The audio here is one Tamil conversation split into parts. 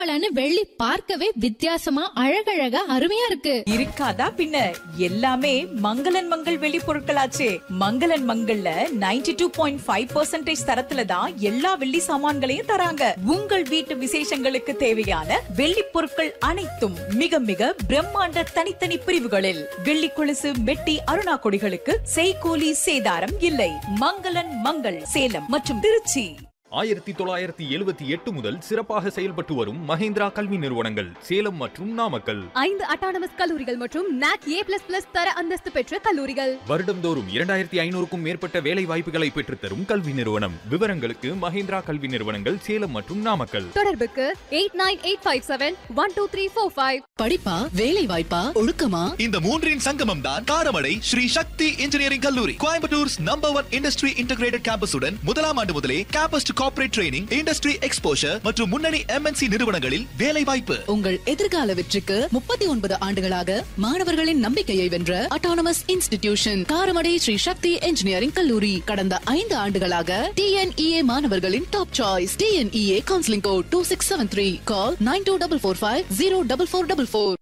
பளபளன்னு வெள்ளி பார்க்கவே வித்தியாசமா அழகழகா அருமையா இருக்கு இருக்காதா பின்ன எல்லாமே மங்களன் மங்கள் வெளி பொருட்களாச்சே மங்களன் மங்கள்ல 92.5% டூ பாயிண்ட் ஃபைவ் தரத்துல தான் எல்லா வெள்ளி சாமான்களையும் தராங்க உங்கள் வீட்டு விசேஷங்களுக்கு தேவையான வெள்ளி பொருட்கள் அனைத்தும் மிக மிக பிரம்மாண்ட தனித்தனி பிரிவுகளில் வெள்ளி கொலுசு மெட்டி அருணா கொடிகளுக்கு செய்கூலி சேதாரம் இல்லை மங்களன் மங்கள் சேலம் மற்றும் திருச்சி ஆயிரத்தி தொள்ளாயிரத்தி எழுபத்தி எட்டு முதல் சிறப்பாக செயல்பட்டு வரும் மஹேந்திரா கல்வி நிறுவனங்கள் சேலம் மற்றும் நாமக்கல் ஐந்து அட்டானமஸ் கல்லூரிகள் மற்றும் நாக் ஏ பிளஸ் பிளஸ் தர அந்தஸ்து பெற்ற கல்லூரிகள் வருடம்தோறும் இரண்டாயிரத்தி ஐநூறுக்கும் மேற்பட்ட வேலை வாய்ப்புகளை பெற்றுத்தரும் கல்வி நிறுவனம் விவரங்களுக்கு மஹேந்திரா கல்வி நிறுவனங்கள் சேலம் மற்றும் நாமக்கல் தொடர்புக்கு eight nine eight five seven one two three four five படிப்பா வேலை வாய்ப்பா ஒழுக்கமா இந்த மூன்றின் சங்கமம் தான் காரமடை ஸ்ரீ சக்தி இன்ஜினியரிங் கல்லூரி கோயம்புத்தூர்ஸ் நம்பர் ஒன் இண்டஸ்ட்ரி இன்டகிரேட்டட் கேம்பஸுடன் முதலாம் ஆண்டு முதலே campus to corporate training industry exposure மற்றும் முன்னணி எம்என்சி நிறுவனங்களில் வேலை வாய்ப்பு உங்கள் எதிர்கால வெற்றிக்கு முப்பத்தி ஒன்பது ஆண்டுகளாக மாணவர்களின் நம்பிக்கையை வென்ற autonomous institution Karamadai Sri Shakthi engineering கல்லூரி கடந்த ஐந்து ஆண்டுகளாக டிஎன்இஏ மாணவர்களின் top choice TNEA counselling code two six seven three call nine two double four five zero double four double four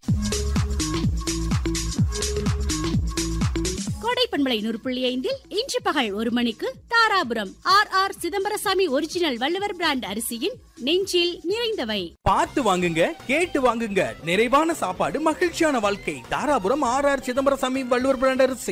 Kodai பண்பலை நூறு புள்ளி ஐந்தில் இன்று பகல் ஒரு மணிக்கு Dharapuram R R Chidambarasamy original Valluvar brand அரிசியின் நெஞ்சில் நிறைந்தவை பார்த்து வாங்குங்க கேட்டு வாங்குங்க நிறைவான சாப்பாடு மகிழ்ச்சியான வாழ்க்கை Dharapuram R R Chidambarasamy Valluvar brand அரிசி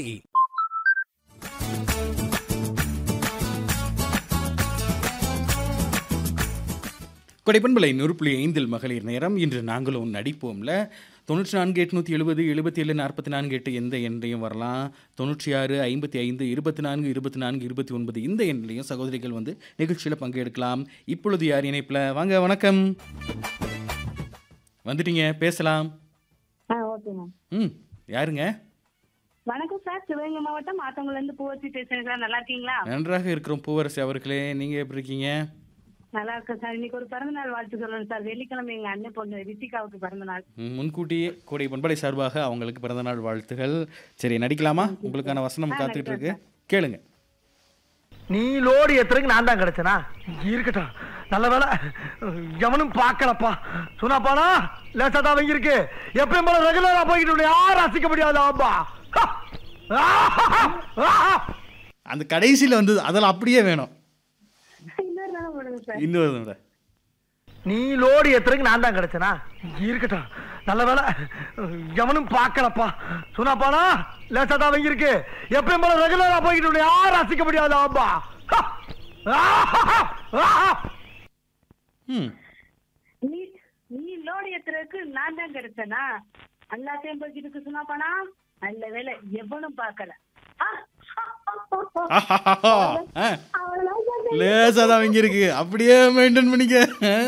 கொடைப்பண்பலை நூறு புள்ளி ஐந்தில் மகளிர் நேரம் இன்று நாங்களும் நடிப்போம்ல தொண்ணூற்றி நான்கு எட்நூற்றி எழுபது எழுபத்தி ஏழு நாற்பத்தி நான்கு எட்டு எந்த எண்ணையும் வரலாம் தொண்ணூற்றி ஆறு ஐம்பத்தி ஐந்து இருபத்தி நான்கு இருபத்தி நான்கு இருபத்தி ஒன்பது இந்த எண்ணிலையும் சகோதரிகள் வந்து நிகழ்ச்சியில் பங்கெடுக்கலாம் இப்பொழுது யார் இணைப்பில் வாங்க வணக்கம் வந்துட்டீங்க பேசலாம் ஓகே மேம் ம் யாருங்க வணக்கம் சார் சிவகங்கை மாவட்டம் ஆத்தங்குளம் இருந்து பூவச்சி பேசுறேன் சார் நல்லா இருக்கீங்களா நன்றாக இருக்கிறோம் பூவரசி அவர்களே நீங்கள் எப்படி இருக்கீங்க நல்லா இருக்கேன் சார் இன்னைக்கு ஒரு பிறந்த நாள் வாழ்த்து சொல்லணும் சார் வெள்ளிக்கிழமை எங்க அண்ணன் பொண்ணு ரித்திகாவுக்கு பிறந்த நாள் ம், முன்கூட்டியே கோடை பண்பலை சார்பாக அவங்களுக்கு பிறந்தநாள் வாழ்த்துகள் சரி நடிக்கலாமா உங்களுக்கான வசனம் ஆ, காத்துக்கிட்டு இருக்கு நடிக்கலாம் கேளுங்க நீ லோடு ஏத்துறதுக்கு நான் தான் கிடைச்சனா இருக்கட்டும் நல்ல வேலை எவனும் பார்க்கலப்பா சொன்னாப்பானா லேசா தான் அவங்க இருக்கு எப்பயும் போல ரெகுலரா போய்கிட்டு உன்னை யாரும் ரசிக்க முடியாது ஆம்பா அந்த கடைசியில் வந்து அதில் அப்படியே வேணும் இன்னொரு நாள் போடுங்க சார் இன்னொரு தடவை. நீ லோடு ஏத்துறதுக்கு நான் தான் கிடைச்சனா இருக்கட்டும் நல்ல வேலை எவனும் பார்க்கலப்பா சொன்னாப்பானா லேசா தான் அவங்க இருக்கு எப்பயும் போல ரெகுலரா போய்கிட்டு உன்னை யாரும் ரசிக்க முடியாது ஆம்பா ம் நீ நீ லோடு ஏத்துறதுக்கு நான் தான் கிடைச்சனா எல்லாத்தையும் போய்கிட்டு சொன்னா போனா நல்ல வேலை எவனும் பார்க்கல ஆ, ஆஹாஹாஹா. ஆ, அவ்வளவுதான் சார். லேசா தான் இங்கே இருக்கு அப்படியே மெயின்டைன் பண்ணிக்க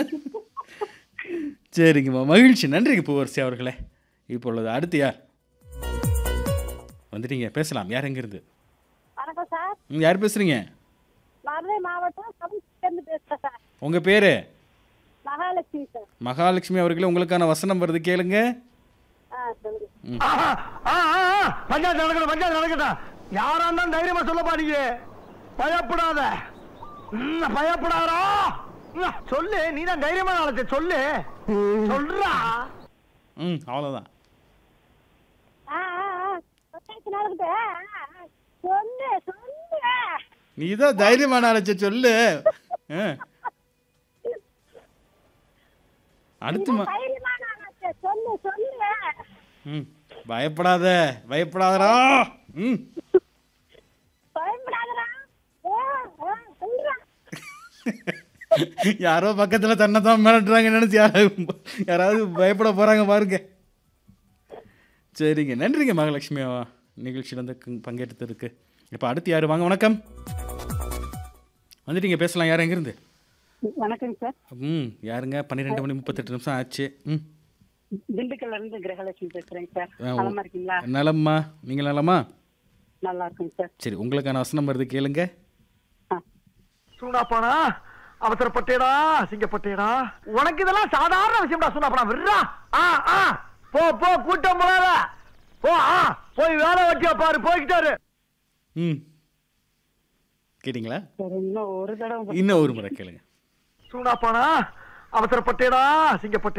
சரிங்கம்மா மகிழ்ச்சி நன்றிங்க பூவரசி அவர்களே இப்பொழுது அடுத்து யார் வந்துட்டீங்க பேசலாம் யார் எங்கிருந்து வணக்கம் சார் ம், யார் பேசுறீங்க மதுரை மாவட்டம் சமுத்திரந்து பேசுறேன் சார் உங்கள் பேர் மகாலட்சுமி சார் மகாலட்சுமி அவர்களே உங்களுக்கான வசனம் வருது கேளுங்க ஆ சொல்லுங்க ஆஹா, ஆ, ஆ, ஆ, பஞ்சாயத்து நடக்கட்டும் பஞ்சாயத்து நடக்கட்டும் யாரா இருந்தாலும் தைரியமா சொல்லப்பா நீங்க பயப்படாத ம், பயப்படாதா ம், சொல்லு நீ தான் தைரியமா நாளைக்கு சொல்லு சொல்றா ம் அவ்வளோதான் ஆ, ஆ, ஆ. பஞ்சாயத்து நடக்குது. ஆ, ஆ, ஆ. சொல்லு சொல்லு நீ தான் தைரியமான அழைச்ச சொல்லு ஆ. அடுத்து ம- தைரியமான ஆளாச்சே. சொல்லு சொல்லு ம் பயப்படாத பயப்படாதடா ம் பயப்படாதடா ஆ, ஆ, சொல்றா யாரோ பக்கத்தில் தன்னை தான் மிரட்டுறாங்க நினச்சி யாராவது யாராவது பயப்பட போகிறாங்க பாருங்க சரிங்க நன்றிங்க மகாலட்சுமி அவ நிகழ்ச்சியில் வந்து கு- பங்கேற்றதுக்கு இப்போ அடுத்து யார் வாங்க வணக்கம் வந்துட்டீங்க பேசலாம் யார் எங்கேருந்து வணக்கம் சார் ம் யாருங்க பன்னிரெண்டு மணி முப்பத்தெட்டு நிமிஷம் ஆச்சு ம் திண்டுக்கல்ல இருந்து கிரகலட்சுமி பேசுறேங்க சார் ஆ, ஓ. நலமா இருக்கீங்களா நலம்மா நீங்கள் நலமா நல்லா இருக்குங்க சார் சரி உங்களுக்கான வசனம் வருது கேளுங்க சூடாப்பானா அவசரப்பட்டேடா சிங்கப்பட்டேடா உனக்கு இதெல்லாம் சாதாரண விஷயம்டா சூடாப்பனா விடுறா ஆ ஆ போ போ கூட்டம் போகாத போ ஆ போய் வேலை வெட்டியா பாரு போய்கிட்டாரு ம் கேட்டிங்களா சரி இன்னும் ஒரு தடவை இன்னும் ஒரு முறை கேளுங்க சூடாப்பானா அவசரப்பட்டேடா அசிங்கப்பட்டே